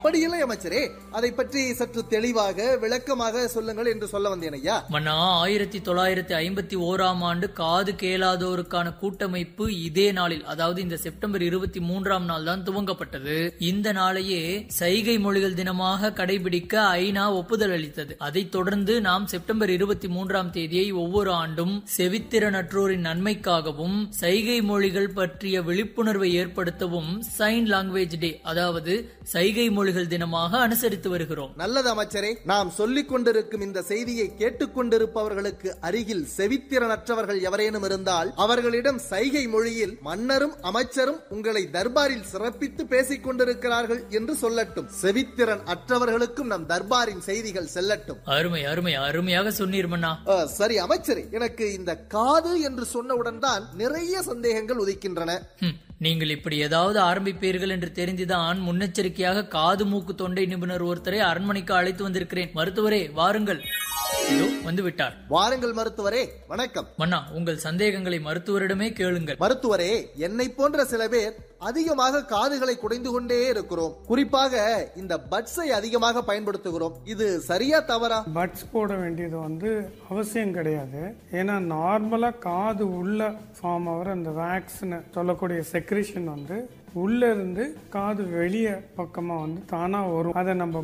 அப்படியில்லை அமைச்சரே அதை பற்றி சற்று தெளிவாக விளக்கமாக சொல்லுங்கள் என்று சொல்ல வந்தேன் ஐயா மன்னா ஆயிரத்தி தொள்ளாயிரத்தி ஐம்பத்தி ஓராம் ஆண்டு காது கேளாதோருக்கான கூட்டமைப்பு இதே நாளில் அதாவது இந்த செப்டம்பர் இருபத்தி மூன்றாம் நாள் தான் துவங்கப்பட்டது இந்த நாளையே சைகை மொழிகள் தினமாக கடைபிடிக்க ஐநா ஒப்புதல் அளித்தது அதைத் தொடர்ந்து நாம் செப்டம்பர் இருபத்தி மூன்றாம் தேதியை ஒவ்வொரு ஆண்டும் செவித்திறனற்றோரின் நன்மைக்காகவும் சைகை மொழிகள் பற்றிய விழிப்புணர்வை ஏற்படுத்தவும் சைன் லாங்குவேஜ் டே அதாவது சைகை மொழிகள் தினமாக அனுசரித்து வருகிறோம் நல்லது அமைச்சரே நாம் சொல்லிக் கொண்டிருக்கும் இந்த செய்தியை கேட்டுக்கொண்டிருப்பவர்களுக்கு அருகில் செவித்திறனற்றவர்கள் எவரேனும் இருந்தால் அவர்களிடம் சைகை மொழியில் மன்னரும் அமைச்சரும் உங்களை தர்பாரில் சிறப்பித்து பேசிக் கொண்டிருக்கிறார்கள் என்று சொல்லட்டும் செவித்திறன் அற்றவர்களுக்கும் நம் தர்பாரின் செய்திகள் செல்லட்டும் அருமை அருமை அருமையாக சொன்னீர் மன்னா ஆ, சரி அமைச்சரே எனக்கு இந்த காது என்று சொன்னவுடன் தான் நிறைய சந்தேகங்கள் உதிக்கின்றன ஹம், நீங்கள் இப்படி ஏதாவது ஆரம்பிப்பீர்கள் என்று தெரிந்துதான் முன்னெச்சரிக்கையாக காது மூக்கு தொண்டை நிபுணர் ஒருத்தரை அரண்மனைக்கு அழைத்து வந்திருக்கிறேன் மருத்துவரே வாருங்கள் இதோ வந்து விட்டார் வாருங்கள் மருத்துவரே வணக்கம் மன்னா உங்கள் சந்தேகங்களை மருத்துவரிடமே கேளுங்கள் மருத்துவரே என்னை போன்ற சில பேர் அதிகமாக காதுகளை குடைந்து கொண்டே இருக்கிறோம் குறிப்பாக இந்த பட்ஸை அதிகமாக பயன்படுத்துகிறோம் இது சரியா தவறா பட்ஸ் போட வேண்டியது வந்து அவசியம் கிடையாது ஏன்னா நார்மலாக காது உள்ள ஃபார்ம் ஆகிற அந்த வேக்ஸ்னு சொல்லக்கூடிய செக்ரிஷன் வந்து உள்ள இருந்து காது வெளியே பக்கமாக வந்து தானாக வரும் அதை நம்ம